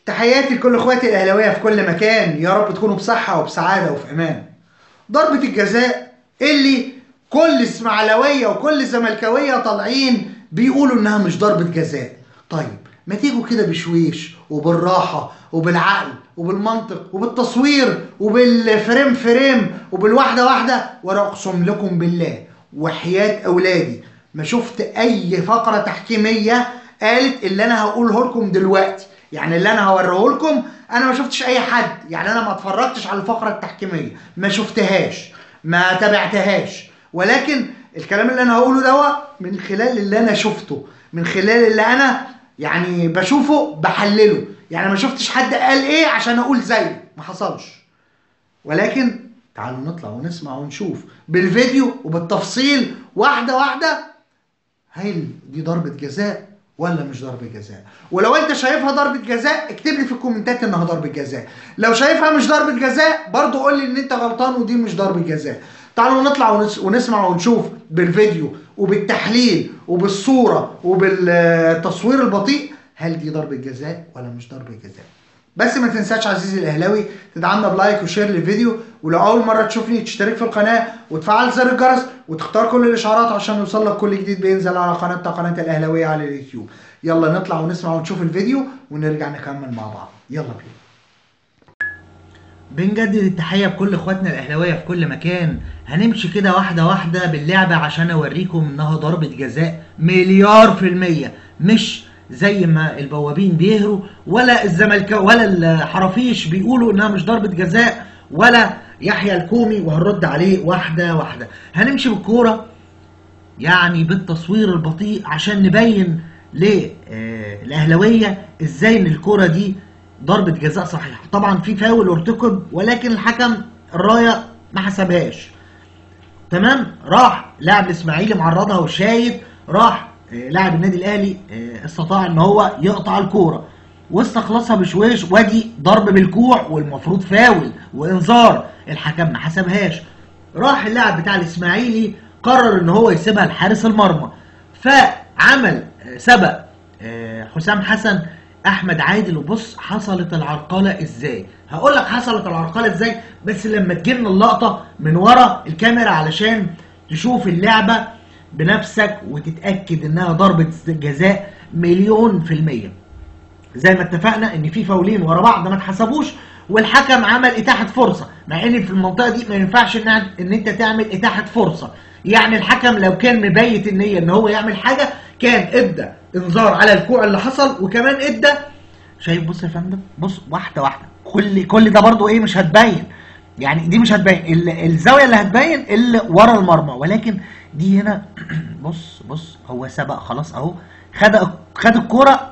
تحياتي لكل اخواتي الاهلاويه في كل مكان يا رب تكونوا بصحه وبسعاده وفي امان ضربه الجزاء اللي كل اسماعيلاويه وكل زملكاويه طالعين بيقولوا انها مش ضربه جزاء طيب ما تيجوا كده بشويش وبالراحه وبالعقل وبالمنطق وبالتصوير وبالفريم فريم وبالواحده واحده وانا اقسم لكم بالله وحياه اولادي ما شفت اي فقره تحكيميه قالت اللي انا هقوله لكم دلوقتي يعني اللي انا هوريه لكم انا ما شفتش اي حد يعني انا ما اتفرجتش على الفقره التحكيميه ما شفتهاش ما تابعتهاش ولكن الكلام اللي انا هقوله دوا من خلال اللي انا شفته من خلال اللي انا يعني بشوفه بحلله يعني ما شفتش حد قال ايه عشان اقول زيه ما حصلش ولكن تعالوا نطلع ونسمع ونشوف بالفيديو وبالتفصيل واحده واحده هل دي ضربه جزاء ولا مش ضربه جزاء ولو انت شايفها ضربه جزاء اكتب لي في الكومنتات انها ضربه جزاء لو شايفها مش ضربه جزاء برضو قول لي ان انت غلطان ودي مش ضربه جزاء تعالوا نطلع ونس... ونسمع ونشوف بالفيديو وبالتحليل وبالصوره وبالتصوير البطيء هل دي ضربه جزاء ولا مش ضربه جزاء بس ما تنساش عزيزي الاهلاوي تدعمنا بلايك وشير للفيديو ولو اول مره تشوفني تشترك في القناه وتفعل زر الجرس وتختار كل الاشعارات عشان يوصلك كل جديد بينزل على قناتنا قناه الاهلاويه على اليوتيوب يلا نطلع ونسمع ونشوف الفيديو ونرجع نكمل مع بعض يلا بينا بنجدد التحيه بكل اخواتنا الاهلاويه في كل مكان هنمشي كده واحده واحده باللعبه عشان اوريكم انها ضربه جزاء مليار في الميه مش زي ما البوابين بيهروا ولا الزمالك ولا الحرافيش بيقولوا انها مش ضربه جزاء ولا يحيى الكومي وهنرد عليه واحده واحده هنمشي بالكوره يعني بالتصوير البطيء عشان نبين للاهلاويه ازاي ان الكوره دي ضربه جزاء صحيحه طبعا في فاول ارتكب ولكن الحكم الرايه ما حسبهاش تمام راح لاعب الاسماعيلي معرضها وشايد راح لاعب النادي الاهلي استطاع ان هو يقطع الكوره واستخلصها بشويش وادي ضرب بالكوع والمفروض فاول وانذار الحكم ما حسبهاش راح اللاعب بتاع الاسماعيلي قرر ان هو يسيبها لحارس المرمى فعمل سبق حسام حسن احمد عادل وبص حصلت العرقله ازاي هقول لك حصلت العرقله ازاي بس لما تجيلنا اللقطه من ورا الكاميرا علشان تشوف اللعبه بنفسك وتتاكد انها ضربه جزاء مليون في الميه زي ما اتفقنا ان في فاولين ورا بعض ما اتحسبوش والحكم عمل اتاحه فرصه مع ان في المنطقه دي ما ينفعش ان, إن انت تعمل اتاحه فرصه يعني الحكم لو كان مبيت النيه ان هو يعمل حاجه كان ادى انذار على الكوع اللي حصل وكمان ادى شايف بص يا فندم بص واحده واحده كل كل ده برضو ايه مش هتبين يعني دي مش هتبين الزاويه اللي هتبين اللي ورا المرمى ولكن دي هنا بص بص هو سبق خلاص اهو خد خد الكوره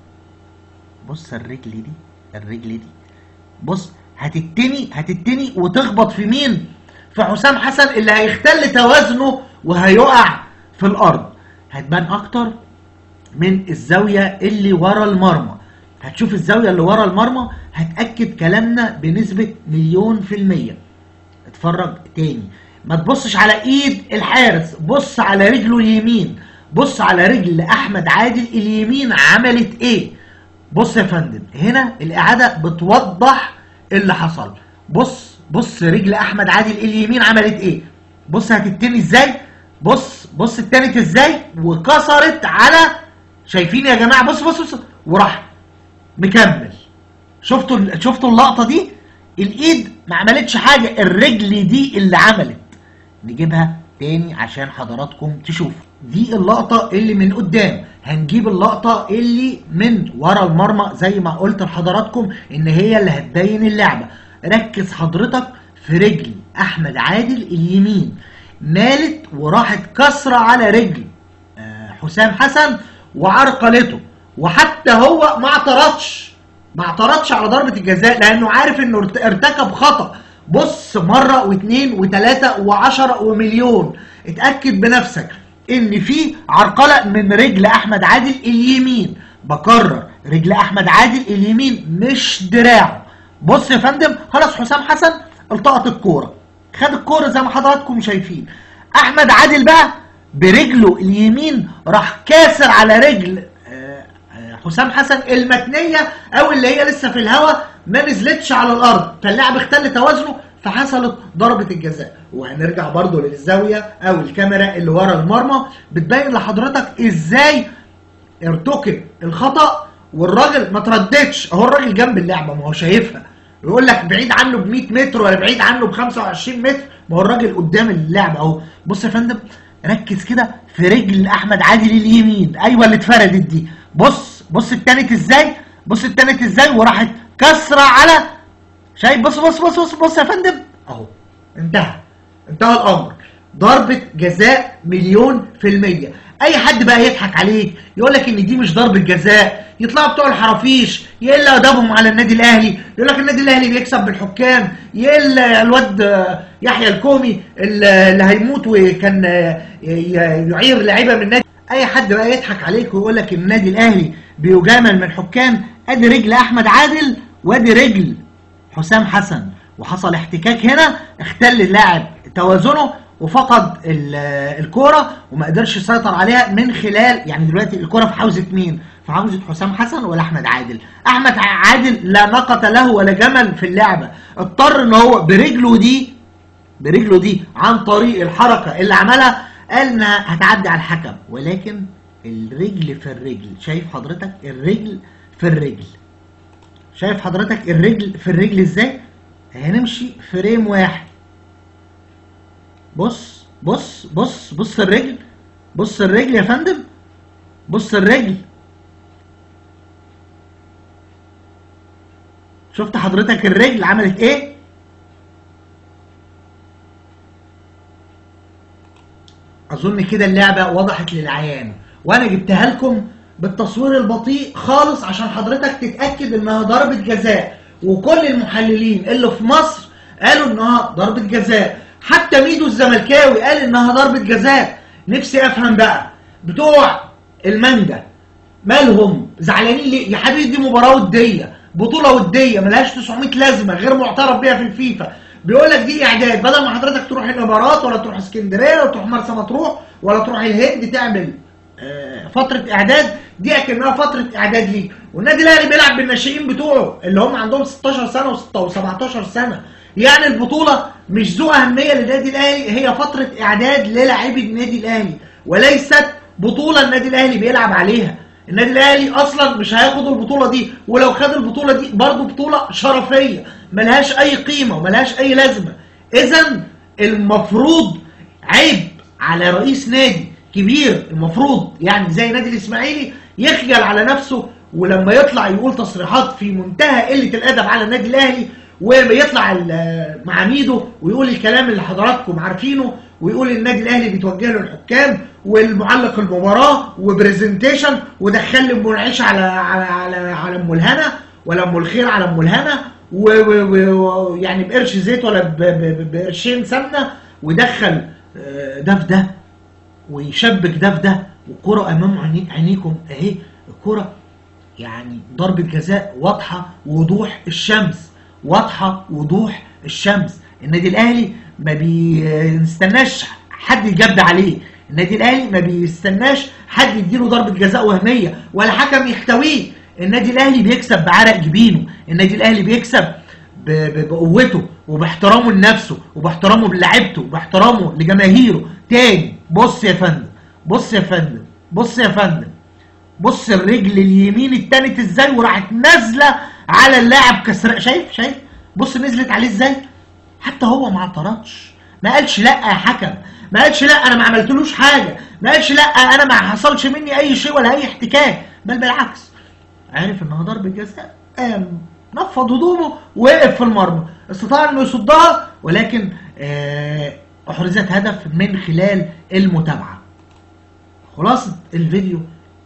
بص الرجل دي الرجل دي بص هتتني هتتني وتخبط في مين في حسام حسن اللي هيختل توازنه وهيقع في الارض هتبان اكتر من الزاويه اللي ورا المرمى هتشوف الزاويه اللي ورا المرمى هتاكد كلامنا بنسبه مليون في الميه اتفرج تاني ما تبصش على ايد الحارس بص على رجله اليمين بص على رجل احمد عادل اليمين عملت ايه بص يا فندم هنا الاعاده بتوضح اللي حصل بص بص رجل احمد عادل اليمين عملت ايه بص هتتني ازاي بص بص اتنت ازاي وكسرت على شايفين يا جماعه بص بص بص وراح مكمل شفتوا شفتوا اللقطه دي الايد ما عملتش حاجه الرجل دي اللي عملت نجيبها تاني عشان حضراتكم تشوفوا دي اللقطة اللي من قدام هنجيب اللقطة اللي من ورا المرمى زي ما قلت لحضراتكم ان هي اللي هتبين اللعبة ركز حضرتك في رجل احمد عادل اليمين مالت وراحت كسرة على رجل حسام حسن وعرقلته وحتى هو ما اعترضش ما اعترضش على ضربة الجزاء لانه عارف انه ارتكب خطأ بص مرة واثنين وثلاثة وعشرة ومليون اتأكد بنفسك ان في عرقلة من رجل احمد عادل اليمين بكرر رجل احمد عادل اليمين مش دراعه بص يا فندم خلاص حسام حسن التقط الكورة خد الكورة زي ما حضراتكم شايفين احمد عادل بقى برجله اليمين راح كاسر على رجل حسام حسن المتنيه او اللي هي لسه في الهواء ما نزلتش على الارض فاللاعب اختل توازنه فحصلت ضربة الجزاء وهنرجع برضو للزاوية او الكاميرا اللي ورا المرمى بتبين لحضرتك ازاي ارتكب الخطأ والراجل ما ترددش اهو الراجل جنب اللعبة ما هو شايفها يقول لك بعيد عنه ب 100 متر ولا بعيد عنه ب 25 متر ما هو الراجل قدام اللعبة اهو بص يا فندم ركز كده في رجل احمد عادل اليمين ايوه اللي اتفردت دي بص بص اتنت ازاي بص اتنت ازاي وراحت كسرة على شايف بص بص بص بص بص يا فندم اهو انتهى انتهى الامر ضربة جزاء مليون في المية اي حد بقى يضحك عليك يقول لك ان دي مش ضربة جزاء يطلعوا بتوع الحرافيش يقل ادبهم على النادي الاهلي يقول لك النادي الاهلي بيكسب بالحكام يقل الواد يحيى الكومي اللي هيموت وكان يعير لعيبه من النادي اي حد بقى يضحك عليك ويقول لك النادي الاهلي بيجامل من حكام ادي رجل احمد عادل وادي رجل حسام حسن وحصل احتكاك هنا اختل اللاعب توازنه وفقد الكوره وما قدرش يسيطر عليها من خلال يعني دلوقتي الكوره في حوزه مين؟ في حوزه حسام حسن ولا احمد عادل؟ احمد عادل لا نقة له ولا جمل في اللعبه اضطر ان هو برجله دي برجله دي عن طريق الحركه اللي عملها قال انها هتعدي على الحكم ولكن الرجل في الرجل شايف حضرتك الرجل في الرجل شايف حضرتك الرجل في الرجل ازاي هنمشي فريم واحد بص بص بص بص الرجل بص الرجل يا فندم بص الرجل شفت حضرتك الرجل عملت ايه اظن كده اللعبه وضحت للعيان وانا جبتها لكم بالتصوير البطيء خالص عشان حضرتك تتاكد انها ضربه جزاء وكل المحللين اللي في مصر قالوا انها ضربه جزاء حتى ميدو الزملكاوي قال انها ضربه جزاء نفسي افهم بقى بتوع المانجا مالهم زعلانين ليه يا حبيبي دي مباراه وديه بطوله وديه ملهاش 900 لازمه غير معترف بيها في الفيفا بيقول لك دي اعداد بدل ما حضرتك تروح الامارات ولا تروح اسكندريه ولا تروح مرسى مطروح ولا تروح الهند تعمل فتره اعداد دي اكنها فتره اعداد ليك والنادي الاهلي بيلعب بالناشئين بتوعه اللي هم عندهم 16 سنه و17 سنه يعني البطوله مش ذو اهميه للنادي الاهلي هي فتره اعداد للاعبي النادي الاهلي وليست بطوله النادي الاهلي بيلعب عليها النادي الاهلي اصلا مش هياخد البطوله دي ولو خد البطوله دي برضه بطوله شرفيه ملهاش اي قيمه وملهاش اي لازمه اذا المفروض عيب على رئيس نادي كبير المفروض يعني زي نادي الاسماعيلي يخجل على نفسه ولما يطلع يقول تصريحات في منتهى قله الادب على النادي الاهلي ويطلع مع ميدو ويقول الكلام اللي حضراتكم عارفينه ويقول النادي الاهلي بيتوجه له الحكام والمعلق المباراه وبرزنتيشن ودخل لي ام العيش على على على على ام الهنا ولا ام الخير على ام الهنا ويعني بقرش زيت ولا بقرشين سمنه ودخل ده في ده ويشبك ده في ده والكره امام عينيكم اهي الكره يعني ضربه جزاء واضحه وضوح الشمس واضحه وضوح الشمس النادي الاهلي ما بيستناش حد يجب عليه النادي الاهلي ما بيستناش حد يديله ضربه جزاء وهميه ولا حكم يحتويه النادي الاهلي بيكسب بعرق جبينه النادي الاهلي بيكسب بقوته وباحترامه لنفسه وباحترامه للاعيبته وباحترامه لجماهيره تاني بص يا فندم بص يا فندم بص يا فندم بص الرجل اليمين اتنت ازاي وراحت نازله على اللاعب كسر شايف شايف بص نزلت عليه ازاي حتى هو ما اعترضش ما قالش لا يا حكم ما قالش لا انا ما عملتلوش حاجه ما قالش لا انا ما حصلش مني اي شيء ولا اي احتكاك بل بالعكس عارف انها ضربه جزاء قام نفض هدومه ووقف في المرمى استطاع انه يصدها ولكن احرزت هدف من خلال المتابعه خلاصه الفيديو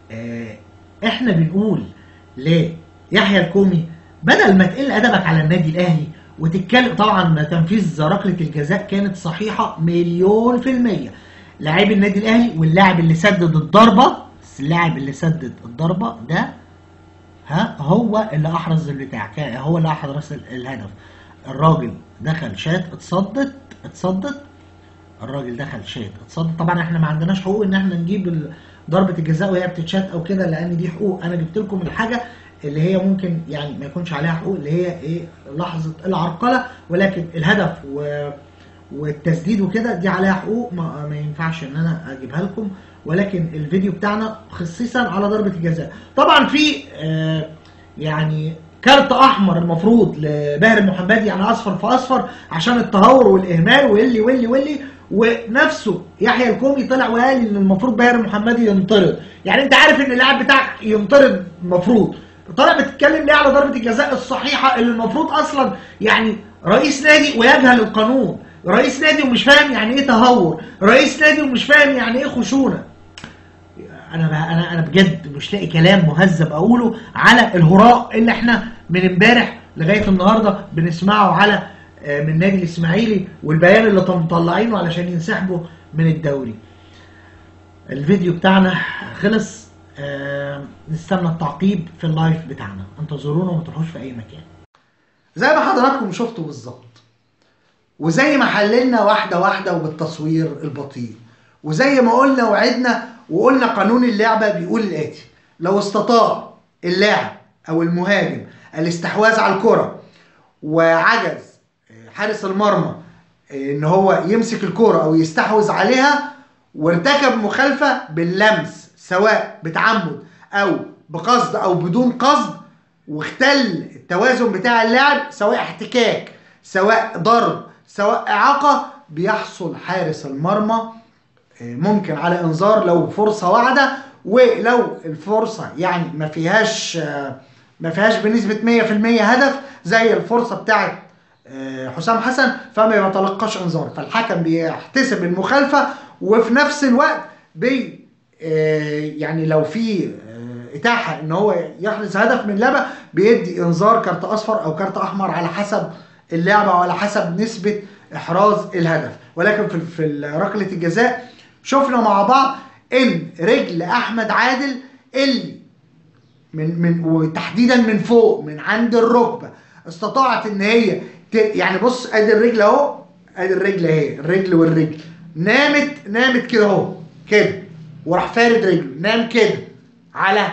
احنا بنقول ليحيى الكومي بدل ما تقل ادبك على النادي الاهلي وتتكلم طبعا تنفيذ ركله الجزاء كانت صحيحه مليون في الميه لاعب النادي الاهلي واللاعب اللي سدد الضربه اللاعب اللي سدد الضربه ده ها هو اللي احرز البتاع هو اللي احرز الهدف الراجل دخل شات اتصدت اتصدت الراجل دخل شات اتصدت طبعا احنا ما عندناش حقوق ان احنا نجيب ضربه الجزاء وهي بتتشات او كده لان دي حقوق انا جبت لكم الحاجه اللي هي ممكن يعني ما يكونش عليها حقوق اللي هي ايه لحظه العرقله ولكن الهدف و والتسديد وكده دي عليها حقوق ما, ما ينفعش ان انا اجيبها لكم ولكن الفيديو بتاعنا خصيصا على ضربه الجزاء طبعا في آه يعني كارت احمر المفروض لباهر المحمدي يعني اصفر في اصفر عشان التهور والاهمال واللي واللي واللي ونفسه يحيى الكومي طلع وقال ان المفروض باهر المحمدي ينطرد يعني انت عارف ان اللاعب بتاعك ينطرد المفروض طالع بتتكلم ليه على ضربه الجزاء الصحيحه اللي المفروض اصلا يعني رئيس نادي ويجهل القانون رئيس نادي ومش فاهم يعني ايه تهور رئيس نادي ومش فاهم يعني ايه خشونه انا انا انا بجد مش لاقي كلام مهذب اقوله على الهراء اللي احنا من امبارح لغايه النهارده بنسمعه على من النادي الاسماعيلي والبيان اللي مطلعينه علشان ينسحبوا من الدوري الفيديو بتاعنا خلص آه نستنى التعقيب في اللايف بتاعنا انتظرونا وما تروحوش في اي مكان زي ما حضراتكم شفتوا بالظبط وزي ما حللنا واحده واحده وبالتصوير البطيء وزي ما قلنا وعدنا وقلنا قانون اللعبه بيقول الاتي لو استطاع اللاعب او المهاجم الاستحواذ على الكره وعجز حارس المرمى ان هو يمسك الكره او يستحوذ عليها وارتكب مخالفه باللمس سواء بتعمد او بقصد او بدون قصد واختل التوازن بتاع اللاعب سواء احتكاك سواء ضرب سواء اعاقه بيحصل حارس المرمى ممكن على انذار لو فرصه واحده ولو الفرصه يعني ما فيهاش ما فيهاش بنسبه 100% هدف زي الفرصه بتاعت حسام حسن فما يتلقاش انذار فالحكم بيحتسب المخالفه وفي نفس الوقت بي يعني لو في اتاحه ان هو يحرز هدف من لعبه بيدي انذار كارت اصفر او كارت احمر على حسب اللعبه وعلى حسب نسبه احراز الهدف ولكن في في ركله الجزاء شفنا مع بعض ان رجل احمد عادل اللي من من وتحديدا من فوق من عند الركبه استطاعت ان هي يعني بص ادي الرجل اهو ادي الرجل اهي الرجل والرجل نامت نامت كده اهو كده وراح فارد رجله نام كده على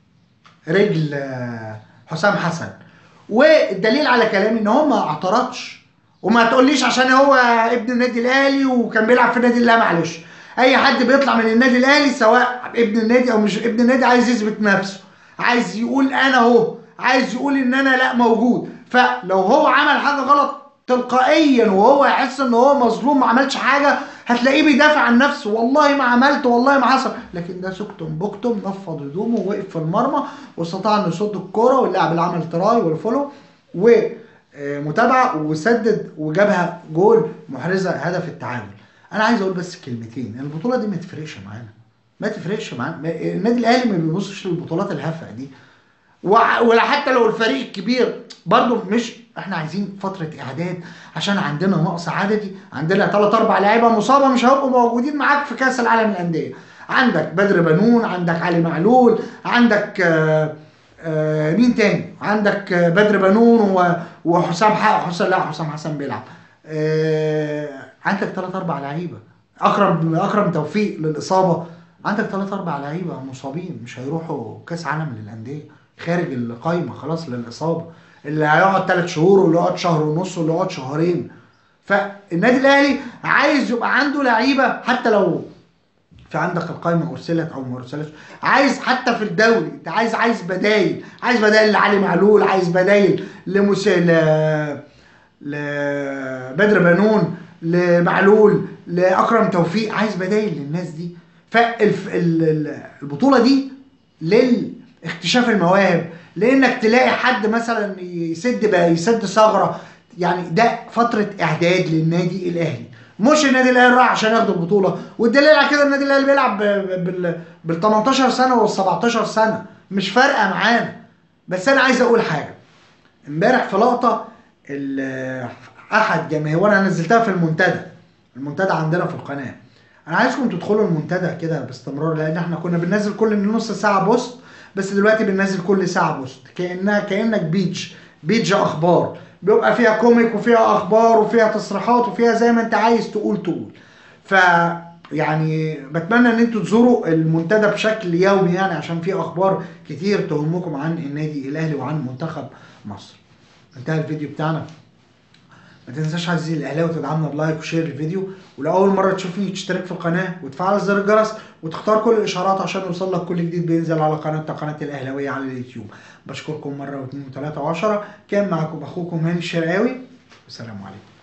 رجل حسام حسن والدليل على كلامي ان هو ما اعترضش وما تقوليش عشان هو ابن النادي الاهلي وكان بيلعب في النادي لا معلش اي حد بيطلع من النادي الاهلي سواء ابن النادي او مش ابن النادي عايز يثبت نفسه عايز يقول انا اهو عايز يقول ان انا لا موجود فلو هو عمل حاجه غلط تلقائيا وهو يحس ان هو مظلوم ما عملش حاجه هتلاقيه بيدافع عن نفسه والله ما عملت والله ما حصل لكن ده سكتم بكتم نفض هدومه ووقف في المرمى واستطاع انه يصد الكوره واللاعب اللي عمل تراي والفولو ومتابعه وسدد وجابها جول محرزه هدف التعادل انا عايز اقول بس كلمتين البطوله دي ما تفرقش معانا ما تفرقش معانا النادي الاهلي ما بيبصش للبطولات الهفه دي ولا حتى لو الفريق الكبير برضو مش احنا عايزين فتره اعداد عشان عندنا نقص عددي عندنا 3 4 لعيبه مصابه مش هيبقوا موجودين معاك في كاس العالم للانديه عندك بدر بنون عندك علي معلول عندك آآ آآ مين تاني عندك بدر بنون وحسام حسن لا حسام حسن بيلعب عندك 3 4 لعيبه اكرم اكرم توفيق للاصابه عندك 3 4 لعيبه مصابين مش هيروحوا كاس عالم للانديه خارج القايمه خلاص للاصابه اللي هيقعد ثلاث شهور واللي يقعد شهر ونص واللي يقعد شهرين فالنادي الاهلي عايز يبقى عنده لعيبه حتى لو في عندك القايمه ارسلت او ما ارسلتش عايز حتى في الدوري انت عايز عايز بدايل عايز بدايل لعلي معلول عايز بدايل لمس ل لبدر بنون لمعلول لاكرم توفيق عايز بدايل للناس دي فالبطوله دي للاكتشاف المواهب لانك تلاقي حد مثلا يسد بقى يسد ثغره يعني ده فتره اعداد للنادي الاهلي مش النادي الاهلي راح عشان ياخد البطوله والدليل على كده النادي الاهلي بيلعب بال 18 سنه وال 17 سنه مش فارقه معانا بس انا عايز اقول حاجه امبارح في لقطه احد جماهير وانا نزلتها في المنتدى المنتدى عندنا في القناه انا عايزكم تدخلوا المنتدى كده باستمرار لان احنا كنا بننزل كل نص ساعه بوست بس دلوقتي بننزل كل ساعه بوست كانها كانك بيج بيج اخبار بيبقى فيها كوميك وفيها اخبار وفيها تصريحات وفيها زي ما انت عايز تقول تقول ف يعني بتمنى ان انتوا تزوروا المنتدى بشكل يومي يعني عشان في اخبار كتير تهمكم عن النادي الاهلي وعن منتخب مصر انتهى الفيديو بتاعنا ما تنساش عزيزي الاهلاوي تدعمنا بلايك وشير الفيديو ولاول مره تشوفني تشترك في القناه وتفعل زر الجرس وتختار كل الاشعارات عشان يوصل لك كل جديد بينزل على قناتنا قناه الاهلاويه على اليوتيوب بشكركم مره واثنين وثلاثه وعشره كان معكم اخوكم هاني الشرقاوي والسلام عليكم